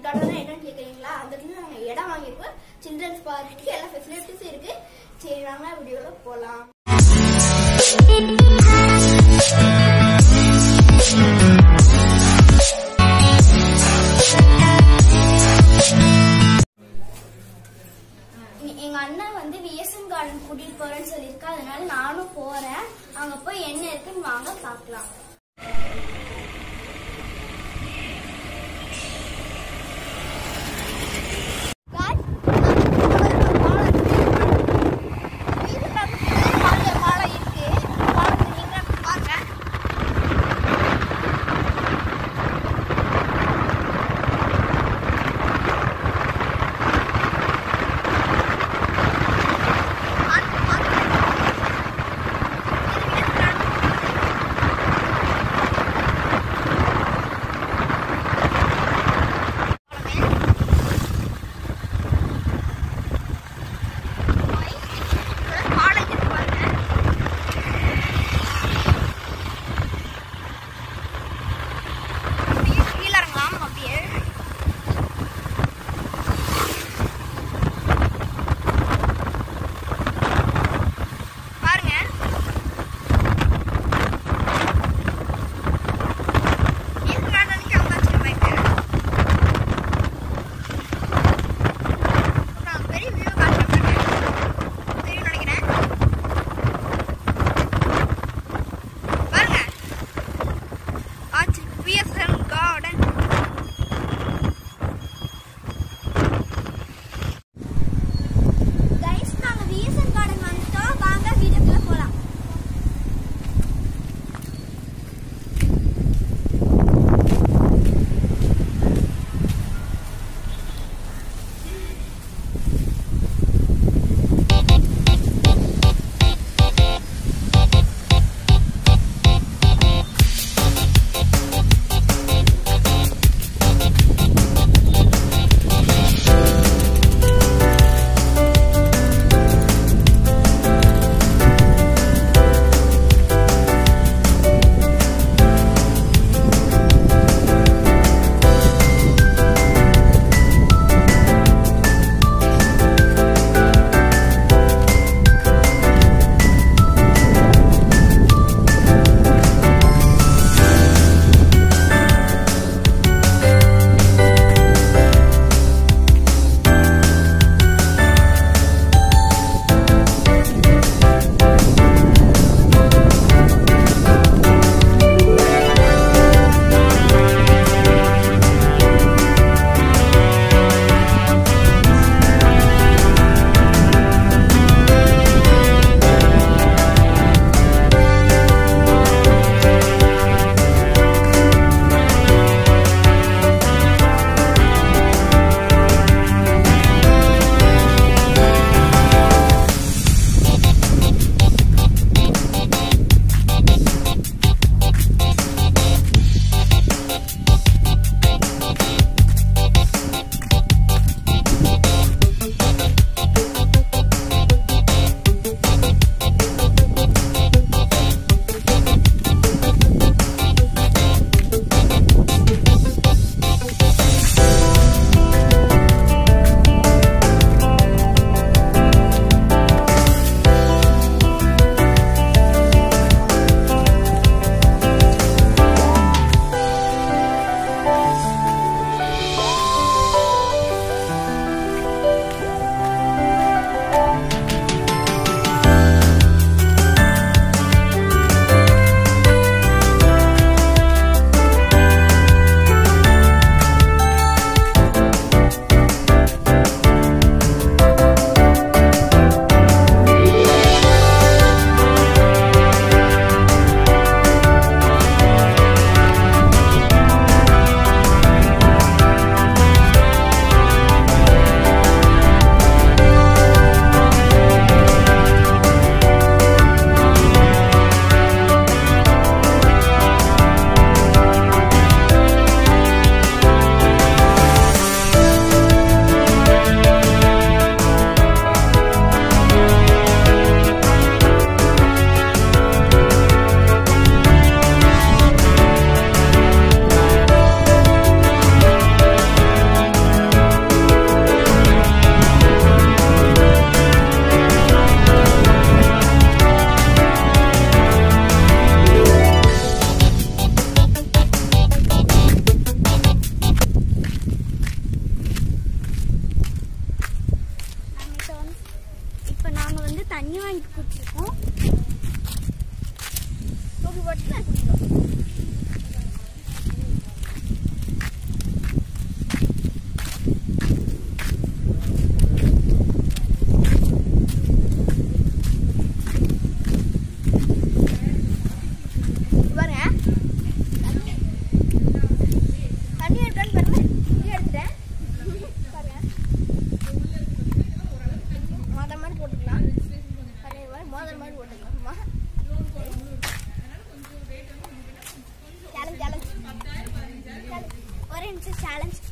கடை என்னன்னு கேக்குறீங்களா அந்த இடத்துல நாங்க இடம் வாங்கியிருக்கோம் சில்ட்ரன்ஸ் பார்க்கு எல்லா ஃபெசிலிட்டிஸும் இருக்கு சரி நாங்க வீடியோல போலாம் இ- எங்க அண்ணன் வந்து விஎஸ்என் கார்டன் கூட்டிட்டு போறேன்னு சொல்லியிருக்கா அதனால நானும் போறேன் அங்க போய் என்ன இருக்குன்னு வாங்க பார்க்கலாம் தண்ணி வாங்கி குடிச்சிருக்கோம் தூக்கி போட்டு நான் குடிக்கிறோம் பாருங்க தண்ணி இருக்கான்னு பாருங்க இங்கே எடுத்துட்டேன் பாருங்க மோதிர மாதிரி போட்டுக்கலாம் அதே மாதிரி மோதிர மாதிரி போட்டுக்கலாமா சேலஞ்ச் சேலஞ்ச் ஒரே நிமிஷம் சேலஞ்ச்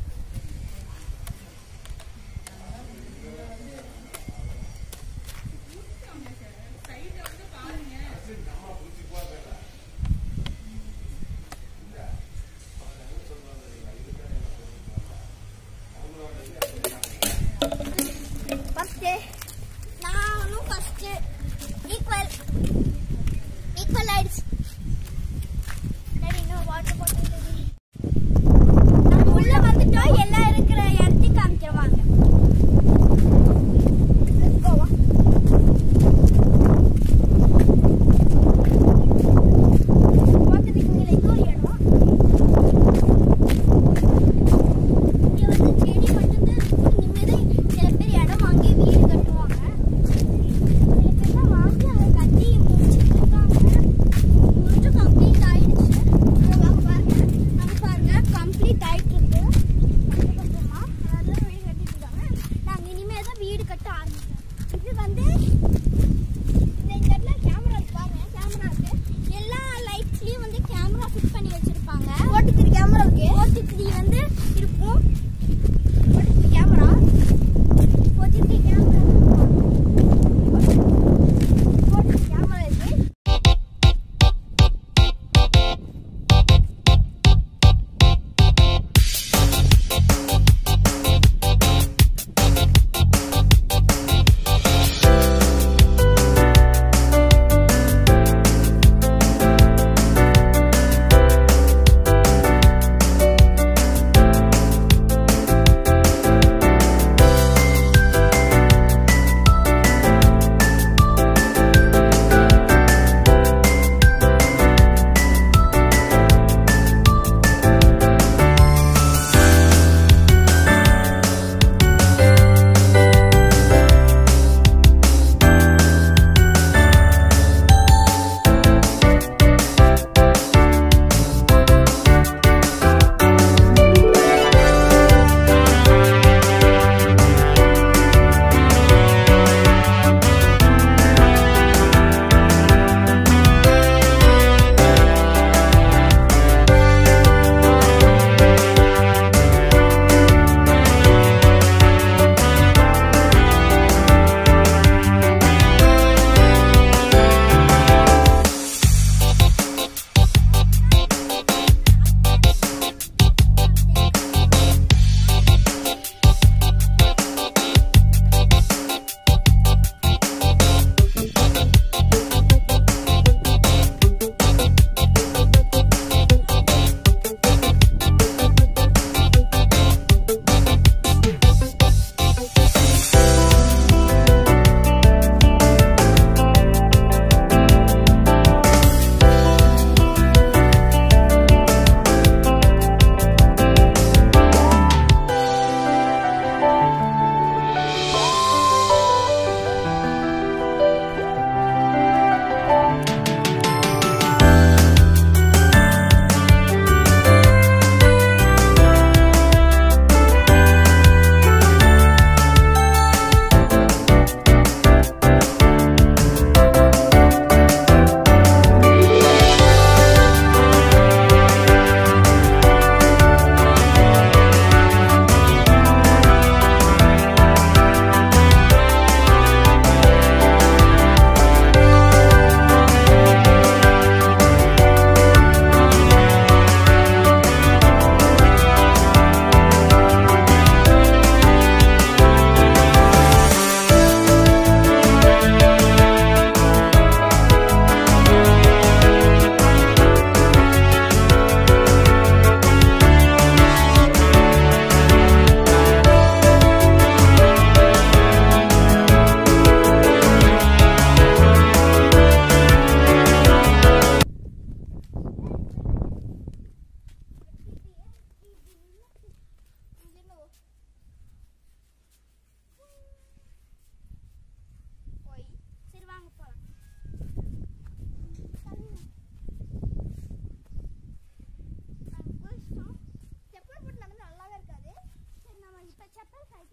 ஃபர்ஸ்ட் நானும் ஃபர்ஸ்ட் ஈக்குவல் ஈக்குவல் ஆயிடுச்சு டேடி இன்னும் வாட்டர் பாட்டில் டேடி நம்ம உள்ள வந்துட்டோம் எல்லாம் இருக்கிற இடத்துக்கு காமிக்கிறவாங்க Let's go, வா. பார்க்கறதுக்கு இங்க ஏதோ ஒரு இடம் இங்க வந்து செடி மட்டும்தான் இருக்கும். இனிமேதான் சில பேர் இடம் வாங்கி வீடு கட்டுவாங்க. சில பேர்லாம் வாங்கி அதை கட்டி முடிச்சிட்டு இருக்காங்க. முடிச்சு complete ஆயிடுச்சு. அங்க வாங்க பாருங்க. அங்க பாருங்க, complete ஆயிட்டு இருக்கு. கொஞ்சம் கொஞ்சமா. அதெல்லாம் வீடு கட்டிட்டு இருக்காங்க. நாங்க இனிமேதான் வீடு கட்ட ஆரம்பிக்கிறோம். இது வந்து இந்த இடத்துல கேமரா இருக்கு பாருங்க கேமரா இருக்கு எல்லா லைட்ஸ்லயும் வந்து கேமரா ஃபிட் பண்ணி வச்சிருப்பாங்க ஓட்டு த்ரீ கேமரா இருக்கு ஓட்டு த்ரீ வந்து இருக்கும் ஓட்டு த்ரீ கேமரா ஓட்டு த்ரீ கேமரா ஓட்டு கேமரா இருக்கு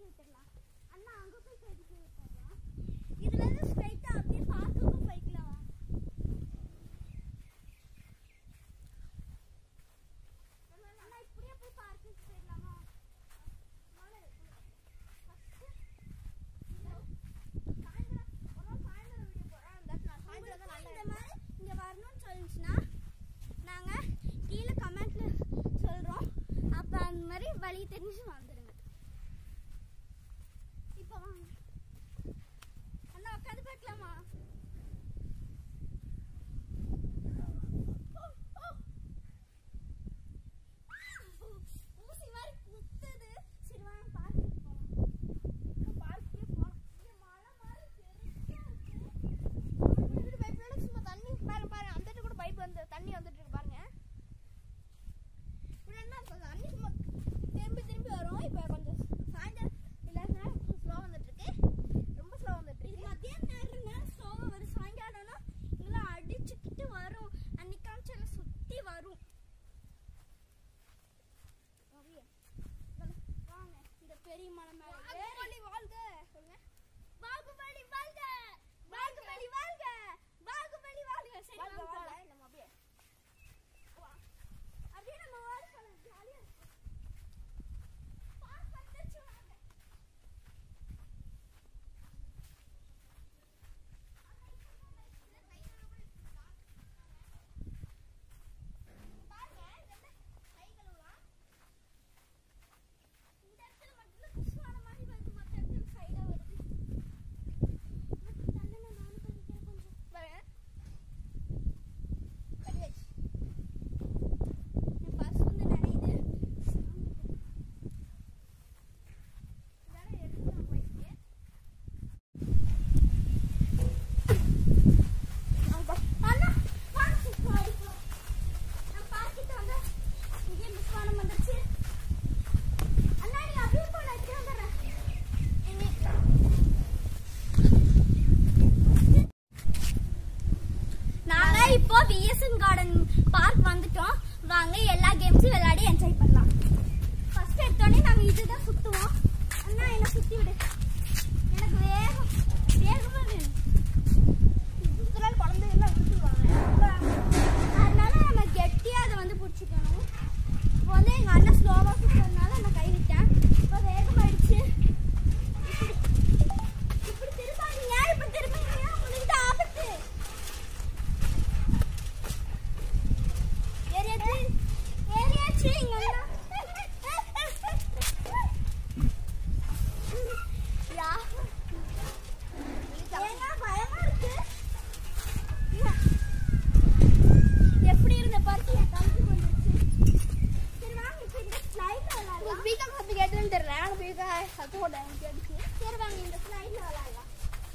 விட்டுடலாம் அண்ணா அங்க போய் கடிக்க விட்டுடலாம் இதுல இருந்து ஸ்ட்ரைட்டா அப்படியே பார்க்குக்கு போய்க்கலாம் வா. அண்ணா இப்படியே போய் பார்க்குக்கு போயிடலாமா வாங்க. First, இந்த சாயந்தரம் ஒரு நாள் சாயந்தரம் வீடியோ போடுறேன் அந்த இடத்துல நான் சாயந்தரம் தான் நல்லா இந்த மாதிரி இங்க வரணும்னு சொல்லிச்சுன்னா நாங்க கீழே கமெண்ட்ல சொல்றோம் அப்ப அந்த மாதிரி வழி தெரிஞ்சு வந்துடுங்க இப்போ வாங்க அண்ணா உட்காந்து பார்க்கலாமா ஊசி மாதிரி குத்துது சரி வாங்க பார்த்துட்டு போகலாம் பார்க்கே போகலாம் இங்க மழை மாதிரி பெருசா இருக்கு பைப்ல சும்மா தண்ணி பாருங்க பாருங்க அந்த இடத்துல கூட பைப் வந்து தண்ணி வந்துட்டு இருக்கு பாருங்க இப்படி என்ன தண்ணி சும்மா திரும்பி திரும்பி வரும் இப்போ கொஞ்சம் சாயந்தரம் இல்லை ஸ்லோ வந்துட்டு இருக்கு ரொம்ப ஸ்லோ வந்துட்டு இது இருக்கு மத்தியான நேரம் ஸ்லோவா வரும் சாயங்காலம்னா இதெல்லாம் அடிச்சுக்கிட்டு வரும் அன்னைக்கு காமிச்சால சுத்தி வரும் அப்படியே. வாங்க, வாங்க இந்த பெரிய மலை மேல ஏறி- பாகுபலி வாழ்க சொல்லுங்க பாகுபலி வாழ்க பாகுபலி வாழ்க பாகுபலி வாழ்க சரி வாழ்க வாங்க போலாம். வாழ்க நம்ம அப்படியே வா. அப்படியே நம்ம ஓடி போலாம் ஜாலியா இருக்கும் பார்க் வந்துருச்சு வாங்க பாருங்க இந்த கை கழுவலாம் இந்த இடத்துல மட்டும் குசுவான மாதிரி வருது மற்ற இடத்துல சைடா வருது மட்டும் தள்ளுங்க நானும் பண்ணிக்கிறேன் கொஞ்சம் பாருங்க தண்ணி வச்சு என் பர்ஸ் வந்து நனையுது இதெல்லாம் எடுத்துக்கலாம் பைக்கு அண்ணா வாங்க சிஸ்டர் அடிக்கலாம் நான் பார்க்கிட்டு வந்தேன் இங்கே மிஸ் பண்ண வந்துருச்சு அண்ணா நீ அப்படியே போன எடுத்து வந்துடுறேன் நாங்க இப்போ விஎஸ்என் கார்டன் பார்க் வந்துட்டோம் வாங்க எல்லா கேம்ஸும் விளையாடி என்ஜாய் பண்ணலாம் ஃபர்ஸ்ட் எடுத்தோடனே நாங்க இதுதான் சுத்துவோம் அண்ணா என்ன சுத்தி விடு எனக்கு வேகம் வேகமா வேணும் இதெல்லாம் குழந்தைகள்லாம் விட்டுருவாங்க அதனால நம்ம கெட்டியா அதை வந்து பிடிச்சிக்கணும் இப்போ வந்து எங்க அண்ணன் ஸ்லோவா சுத்துறதுனால நான் கை விட்டேன் இப்போ வேகமாயிடுச்சு இப்படி இப்படி திரும்பாதீங்க இப்படி திரும்பிங்க உங்களுக்கு தான் ஆபத்து ஏறியாச்சு ஏறியாச்சு எங்க அண்ணா யா ஏங்க பயமா இருக்கு எப்படி இருந்த பார்த்து என் கழுத்து வந்துருச்சு சரி வாங்க இப்போ இந்த ஸ்லைட்ல விளையாடலாம் பீக்கா சத்து கேட்டுன்னு தெரியல ஆனால் பீக்கா சத்து போட கேட்டுச்சு சரி வாங்க இந்த ஸ்லைட்ல விளையாடலாம்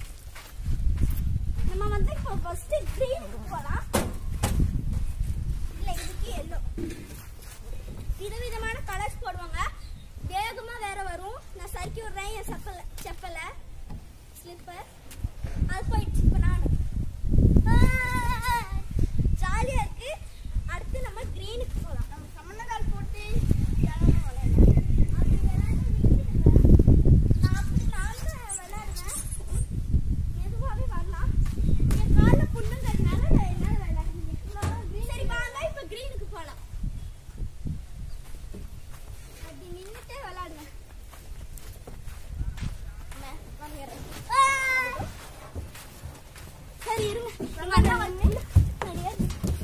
நம்ம வந்து இப்போ ஃபர்ஸ்ட் க்ரீனுக்கு போலாம் இல்ல இதுக்கு எல்லோ விதவிதமான கலர்ஸ் போடுவாங்க வேகமா வேற வரும் நான் சறுக்கி விடுறேன் என் செப்பல செப்பல ஸ்லிப்பர் அது போயிடுச்சு இப்போ நான் ஜாலியா இருக்கு அடுத்து நம்ம க்ரீனுக்கு போலாம் நம்ம சமணக்கால் போட்டு ஜாலியாக விளையாடலாம் அப்படி விளையாட விட்டுடுங்க. நான் அப்படி நான் தான் விளையாடுவேன். மெதுவாவே வரலாம். என் கால்ல புண்ணுங்கிறதுனால நான் என்னால விளையாட முடியல. சரி வாங்க இப்ப greenக்கு போலாம். அப்படி நின்னுட்டே விளையாடுங்க. ஆ! சரி இருங்க உங்க அண்ணா வந்து நிறைய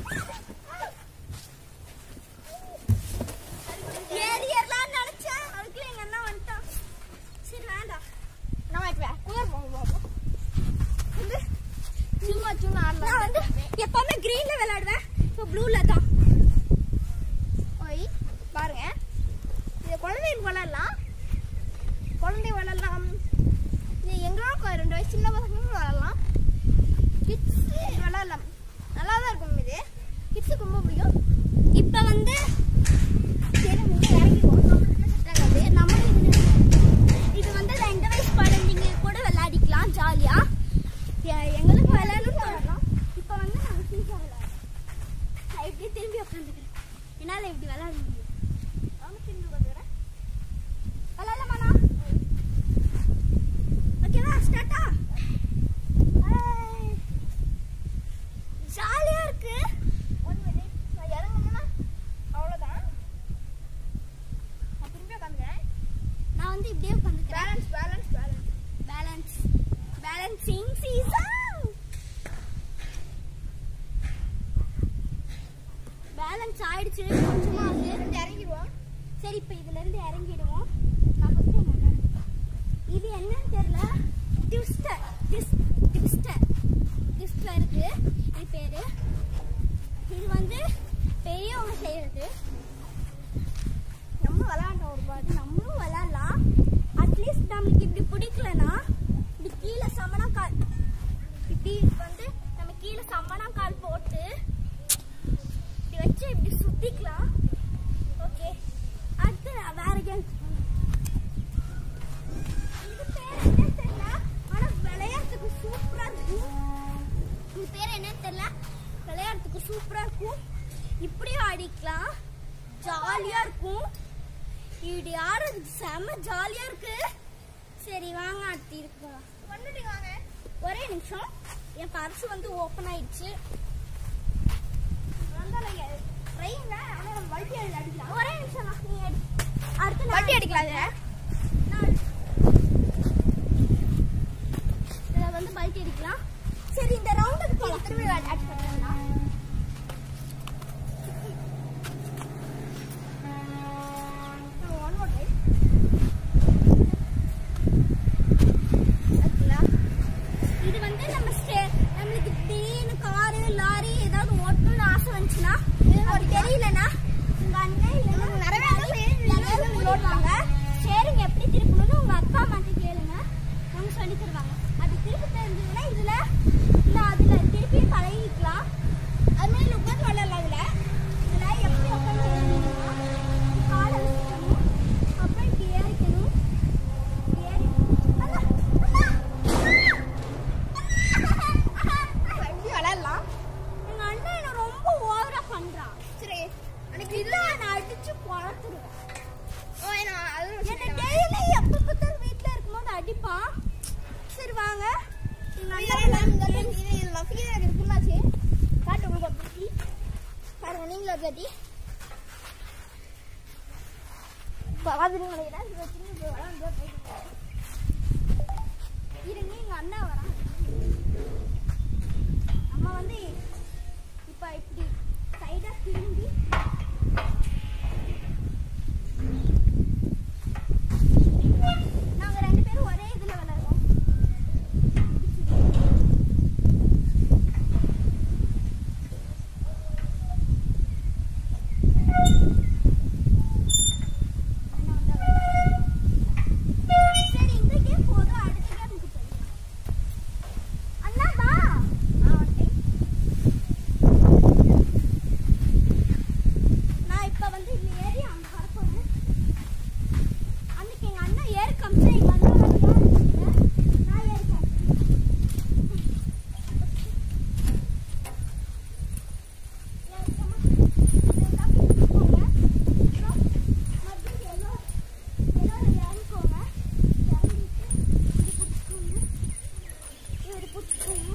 ஏறியர்லாம்னு நினைச்சேன் அதுக்குள்ள எங்க அண்ணா வந்துட்டான் சரி வேண்டாம் நம்ம இப்போ குளிர் போங்க பார்ப்போம் வந்து சும்மா சும்மா ஆடலாம் நான் வந்து எப்பவுமே கிரீன்ல விளையாடுவேன் இப்போ ப்ளூல தான் ஓய் பாருங்க இது குழந்தைங்க விளையாடலாம் குழந்தை விளையாடலாம் இது எங்களோட ரெண்டு வயசு சின்ன பசங்களும் விளையாடலாம் கிட்ஸ் விளையாடலாம் நல்லா தான் இருக்கும் இது கிட்ஸுக்கு ரொம்ப பிடிக்கும் இப்போ வந்து சரி இங்கே இறங்கிடுவோம் நம்மளுக்கு செட் ஆகாது நம்மளும் இதுல இது வந்து ரெண்டு வயசு குழந்தைங்க கூட விளையாடிக்கலாம் ஜாலியா எங்களுக்கு விளையாடணும் சொல்லலாம் இப்போ வந்து நாங்கள் சீசா விளையாடுறோம் நான் இப்படி திரும்பி உட்காந்துக்கிறேன் என்னால் இப்படி விளையாட முடியும் அவங்க திரும்பி வந்துக்கிறேன் விளையாடலாமாண்ணா விளையாடட்டா ஜாலியா இருக்கு ஒன் மினிட் நான் இறங்கணும்னா அவ்வளோதான் நான் திரும்பி உட்காந்துக்கிறேன் நான் வந்து இப்படியே உட்காந்துக்கிறேன் balance balance balance balance balancing season balance ஆயிடுச்சு கொஞ்சமா வந்து இறங்கிடுவோம் சரி இப்போ இதுல இருந்து இறங்கிடுவோம் நான் first என்ன விளையாடுறேன்? இது என்னன்னு தெரியல ட்விஸ்டர் ட்விஸ்டர் ட்விஸ்டர் இருக்கு இது பேரு இது வந்து பெரியவங்க செய்யறது நம்ம விளையாண்டோம் ஒரு பாட்டு நம்மளும் விளையாடலாம் அட்லீஸ்ட் நம்மளுக்கு இப்படி பிடிக்கலனா இப்படி கீழே சமணா கால் இப்படி வந்து நம்ம கீழே சமணா கால் போட்டு இப்படி வச்சு இப்படி சுத்திக்கலாம் ஓகே அடுத்து நான் வேற கேம் இது பேர் என்ன தெரியல ஆனா விளையாட்டுக்கு சூப்பரா இருக்கும் இது பேர் என்னன்னு தெரியல விளையாட்டுக்கு சூப்பரா இருக்கும் இப்படியும் ஆடிக்கலாம் ஜாலியா இருக்கும் இப்படி ஆடுறது செம ஜாலியா இருக்கு சரி வாங்க அடுத்து இருக்கலாம் வந்துட்டு வாங்க ஒரே நிமிஷம் என் பர்ஸ் வந்து ஓப்பன் ஆயிடுச்சு வந்தாலும் ட்ரெயின்ல ஆனால் நம்ம வண்டி அடிக்கலாம் ஒரே நிமிஷம் நான் நீ எடு. அடுத்து நான் வண்டி அடிக்கலாம் நான் இதை வந்து பல்ட்டி அடிக்கலாம் சரி இந்த ரவுண்டுக்கு போகலாம் திரும்பி அட்டாச் பண்ணுறேன்னா ஒன் மோர் டைம் இது வந்து நம்ம ஸ்டே- நம்மளுக்கு திடீர்னு காரு லாரி ஏதாவது ஓட்டணும்னு ஆசை வந்துச்சுன்னா அப்படி தெரியலனா உங்க அண்ணன் இல்லைன்னா நமக்கு நிறைய பேர் தெரியும். யாராவது ஓட்டுவாங்க ஸ்டேரிங் எப்படி திருப்பணும்னு உங்க அப்பா அம்மாட்ட கேளுங்க அவங்க சொல்லி தருவாங்க அது திருப்பி தெரிஞ்சதுன்னா இதுல இல்ல அதுல திருப்பி பழகிக்கலாம் அது மாதிரி உட்காந்து விளையாடலாம் இதில் இதுல எப்படி உட்காந்து எழுதிக்கணும்னா காலை வச்சுக்கணும் அப்புறம் இப்படி ஏறிக்கணும் இப்படி ஏறி அண்ணா, அண்ணா, அண்ணா. எப்படி விளையாடலாம் எங்க அண்ணன் என்ன ரொம்ப ஓவரா பண்றான் சரி அன்னைக்கு இல்ல நான் அடிச்சு குளத்துருவேன் ஓ என்ன அது என்ன டெய்லி எப்ப பார்த்தாலும் வீட்ல இருக்கும்போது அடிப்பான் சரி வாங்க எங்க அண்ணன் பாருங்க நீங்களும் ஒரு கட்டி இருங்க எங்க அண்ணா வரான் நம்ம வந்து இப்ப இப்படி சைடா திரும்பி நாங்க ரெண்டு பேரும் ஒரே இதுல விளையாடுறோம் சரி இந்த கேம் போதும் அடுத்த கேமுக்கு போயிடலாம் அண்ணா வா நான் இப்ப வந்து இதுல ஏறி அங்க வர போறேன் அன்னைக்கு எங்க அண்ணா ஏறி காமிச்சா எங்க அண்ணா வந்து ஏறி நான் ஏறி காமிச்சேன் ஏறி காமி- இதெல்லாம் போங்க. அப்புறம் மறுபடியும் எல்லோ- எல்லாரும் இறங்கிக்கோங்க. இறங்கிட்டு இப்படி பிடிச்சுக்கோங்க. இப்படி பிடிச்சுக்கோங்க.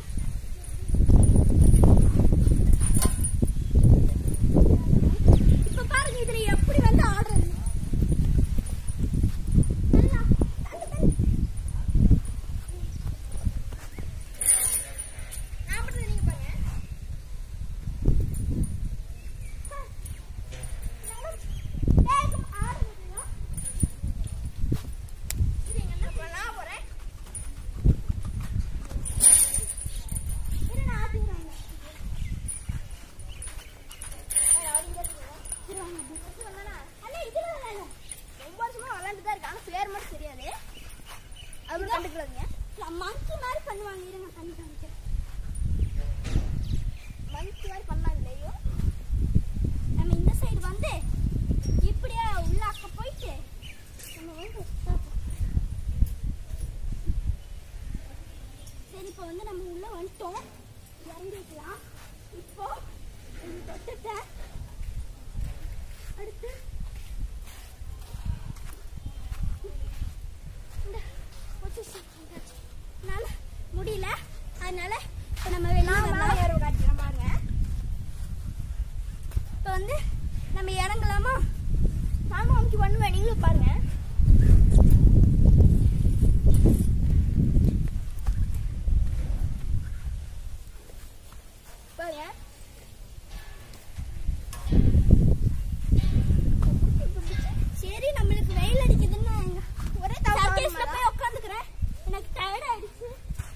இப்ப பாருங்க இதுல எப்படி வந்து ஆடுறது நல்லா தள்ளு, தள்ளு. நான் மட்டும் நீங்க பாருங்க வேகம் ஆடுறதுல அப்ப நான் போறேன் இரு நான் ஆட்டிடுறேன் அண்ணா இதுல விளையாடலாம் ரொம்ப வருஷமா விளையாண்டு தான் இருக்கு ஆனா பேர் மட்டும் தெரியாது அது மட்டும் கண்டுக்கலாதீங்க மங்கி மாதிரி பண்ணுவாங்க இருங்க பண்ணி காமிக்கிறேன் மந்த் மாதிரி பண்ணலாம் இல்லையோ நம்ம இந்த சைடு வந்து இப்படியே உள்ளாக்க போயிட்டு நம்ம வந்து சரி இப்போ வந்து நம்ம உள்ள வந்துட்டோம் இறங்கிக்கலாம் இப்போ இந்த தொட்டத்தை அடுத்து இந்த பொசிஷன் என்னால அதனால இப்போ நம்ம வெளியே நான் மேலே வரலாம் ஏற காட்டுறேன் பாருங்க இப்போ வந்து நம்ம இறங்கலாமா நானும் அமுக்கி பண்ணுவேன் நீங்களும் பாருங்க பாருங்க சரி நம்மளுக்கு வெயில் அடிக்குதுன்னு ஒரே சர்க்கேஸ்ல தவிர போய் உட்காந்துக்கிறேன் எனக்கு டயர்ட் ஆயிடுச்சு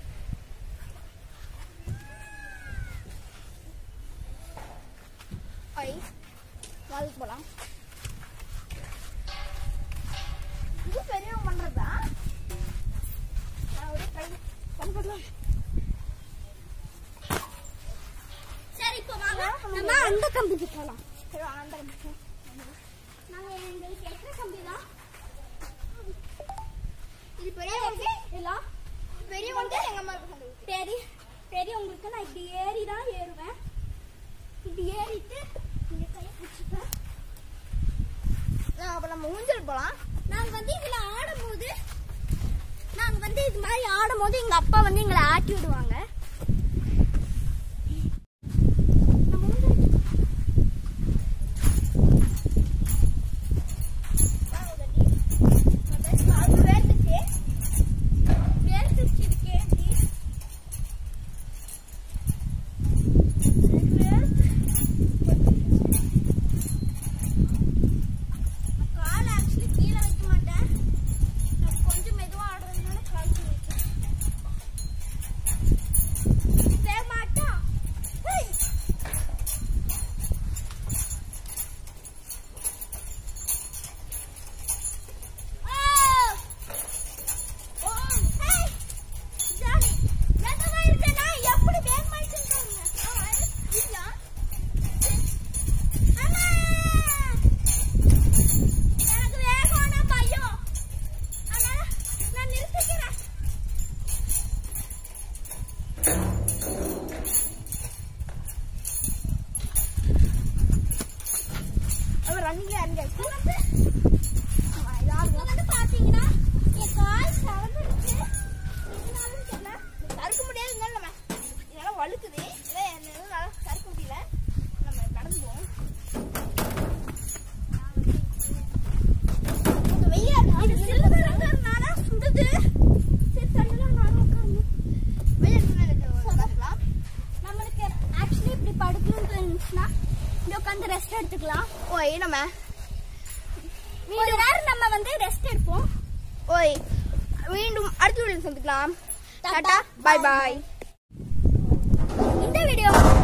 ஐ வாளுக்கு போலாம் இது பெரியவங்க பண்றதா நான் ஒரே கை பண்ணலாம் சரி இப்போ வாங்க நம்ம அந்த கம்பிக்கு போகலாம் சரி ஆண்டா நாங்க எங்களுக்கு எத்தனை கம்பி தான் இது பெரியவங்க எல்லாம் பெரியவங்க எங்க அம்மா இருக்கு பெரிய பெரியவங்களுக்கு நான் இப்படி ஏறி தான் ஏறுவேன் இப்படி ஏறிட்டு இங்க கையை பிடிச்சிப்பேன் நான் அப்ப நம்ம ஊஞ்சல் போலாம் நாங்க வந்து இதுல ஆடும்போது நாங்க வந்து இது மாதிரி ஆடும்போது எங்க அப்பா வந்து எங்களை ஆட்டி விடுவாங்க நம்ம ஊஞ்சல் அது வேர்த்துச்சு வேர்த்துச்சு இருக்கே அப்படி. எனக்கு வேர்த்து. நான் காலை actually கீழே வைக்க மாட்டேன். நான் கொஞ்சம் மெதுவா ஆடுறதுனால கால் கீழே வைக்கிறேன். சரி, மாட்டா. ஹேய். ஆ! ஓ, ஹேய். ஜானி, வேகமா இருக்கேனா? எப்படி வேகமா இருக்கேன்னு பாருங்க. ஆ, இல்ல. அம்மா! எனக்கு வேகம்னா பயம். அதனால நான் நிறுத்திக்கிறேன். அவன் ரன்னிங்ல இறங்கியாச்சு வந்து, இப்ப வந்து பாத்தீங்கன்னா, என் கால் சவந்துருச்சு. எதனாலன்னு தெரியல. சறுக்க முடியாது இருந்தாலும் நம்ம இதெல்லாம் வழுக்குது இல்லை என்னால நல்லா சறுக்க முடியல நம்ம கடந்து போவோம் கொஞ்சம் வெயிலா இது இருக்கு silver இருக்கிறதுனால சுடுது. சரி, தண்ணில நானும் உட்கார்ந்து. வெயில் பார்க்கலாம் நம்மளுக்கு ஆக்சுவலி இப்படி படுக்கணும்னு தோணுச்சுன்னா இப்படி உட்காந்து ரெஸ்ட் எடுத்துக்கலாம் ஓய் நம்ம கொஞ்ச நேரம் நம்ம வந்து ரெஸ்ட் எடுப்போம் ஓய் மீண்டும் அடுத்த வீடியோ சந்திக்கலாம் டாடா பாய் பாய் இந்த வீடியோ